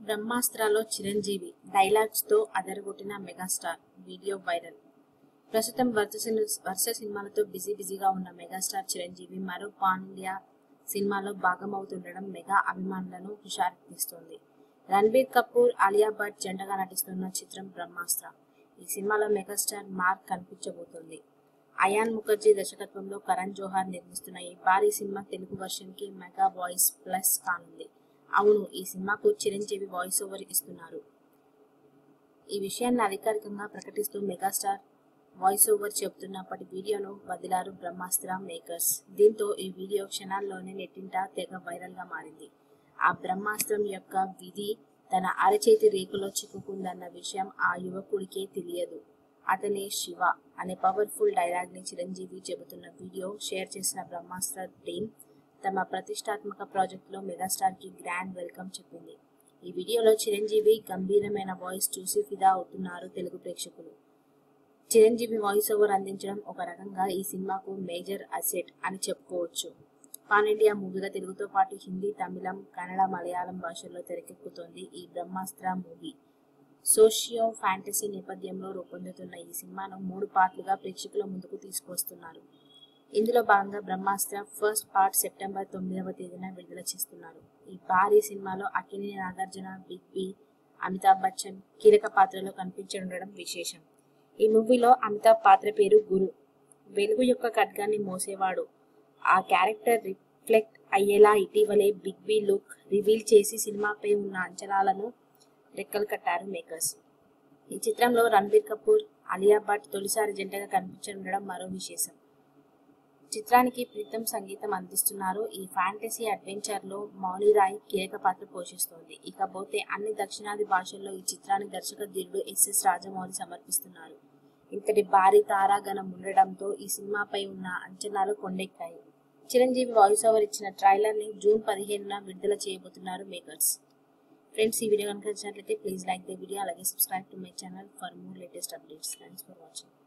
బ్రహ్మాస్త్రాలో చిరంజీవి డైలాగ్స్తో అదరగొట్టిన megastar video viral ప్రస్తుతం వరుస సిని- వరుస సినిమాలతో బిజీ బిజీగా ఉన్న మెగాస్టార్ చిరంజీవి మరో పాన్ ఇండియా సినిమాలో భాగమవుతుండడం మెగా అభిమానులను హుషారెత్తిస్తోంది రణబీర్ కపూర్ ఆలియా భట్ జంటగా నటిస్తున్న చిత్రం బ్రహ్మాస్త్ర ఈ సినిమాలో మెగాస్టార్ మార్క్ కనిపించబోతోంది అయాన్ ముఖర్జీ దర్శకత్వంలో కరణ్ జోహార్ నిర్మిస్తున్న ఈ భారీ సినిమా తెలుగు వర్షన్ కి మెగా వాయిస్ ప్లస్ కానుంది అవును ఈ సినిమాకు చిరంజీవి వాయిస్ ఓవర్ ఇస్తున్నారు ఈ విషయాన్ని అధికారికంగా ప్రకటిస్తూ మెగాస్టార్ వాయిస్ ఓవర్ చెబుతున్నప్పటి వీడియోను వదిలారు బ్రహ్మాస్త్ర మేకర్స్ దీంతో ఈ వీడియో క్షణాల్లోనే నెట్టింట తెగ వైరల్ గా మారింది ఆ బ్రహ్మాస్త్రం యొక్క విధి తన అరచేతి రేకులో చిక్కుకుందన్న విషయం ఆ యువకుడికే తెలియదు అతనే శివ అనే పవర్ఫుల్ డైలాగ్ ని చిరంజీవి చెబుతున్న వీడియో షేర్ చేసిన బ్రహ్మాస్త్ర టీం తమ ప్రతిష్టాత్మక ప్రాజెక్ట్ లో మెగాస్టార్ కి గ్రాండ్ వెల్కమ్ చెప్పింది ఈ వీడియోలో చిరంజీవి గంభీరమైన వాయిస్ చూసి ఫిదా అవుతున్నారు తెలుగు ప్రేక్షకులు చిరంజీవి వాయిస్ ఓవర్ అందించడం ఒక రకంగా ఈ సినిమాకు మేజర్ అసెట్ అని చెప్పుకోవచ్చు పాన్ ఇండియా మూవీగా తెలుగుతో పాటు హిందీ తమిళం కన్నడ మలయాళం భాషల్లో తెరకెక్కుతోంది ఈ బ్రహ్మాస్త్ర మూవీ సోషియో ఫ్యాంటసీ నేపథ్యంలో రూపొందుతున్న ఈ సినిమాను మూడు పార్ట్లుగా ప్రేక్షకుల ముందుకు తీసుకొస్తున్నారు ఇందులో భాగంగా బ్రహ్మాస్త్ర ఫస్ట్ పార్ట్ సెప్టెంబర్ తొమ్మిదవ తేదీన విడుదల చేస్తున్నారు ఈ భారీ సినిమాలో అక్కినేని నాగార్జున బిగ్ బి అమితాబ్ బచ్చన్ కీలక పాత్రలో కనిపించనుండడం విశేషం ఈ మూవీలో అమితాబ్ పాత్ర పేరు గురు వెలుగు యొక్క ఖడ్గాన్ని మోసేవాడు ఆ క్యారెక్టర్ రిఫ్లెక్ట్ అయ్యేలా ఇటీవలే బిగ్ బి లుక్ రివీల్ చేసి సినిమాపై ఉన్న అంచనాలను రెక్కలు కట్టారు మేకర్స్ ఈ చిత్రంలో రణబీర్ కపూర్ అలియా భట్ తొలిసారి జంటగా కనిపించనుండడం మరో విశేషం చిత్రానికి ప్రీతం సంగీతం అందిస్తున్నారు ఈ ఫ్యాంటసీ అడ్వెంచర్ లో మౌని రాయ్ కీలక పాత్ర పోషిస్తోంది ఇకపోతే అన్ని దక్షిణాది భాషల్లో ఈ చిత్రాన్ని దర్శక ధీరుడు ఎస్ఎస్ రాజమౌళి సమర్పిస్తున్నారు ఇంతటి భారీ తారాగణం ఉండడంతో ఈ సినిమాపై ఉన్న అంచనాలు కొండెక్కాయి చిరంజీవి వాయిస్ ఓవర్ ఇచ్చిన ట్రైలర్ ని జూన్ పదిహేనున విడుదల చేయబోతున్నారు మేకర్స్ ఫ్రెండ్స్ ఈ వీడియో కనుక నచ్చినట్లయితే ప్లీజ్ లైక్ ద వీడియో అలాగే subscribe to my channel for more latest updates thanks for watching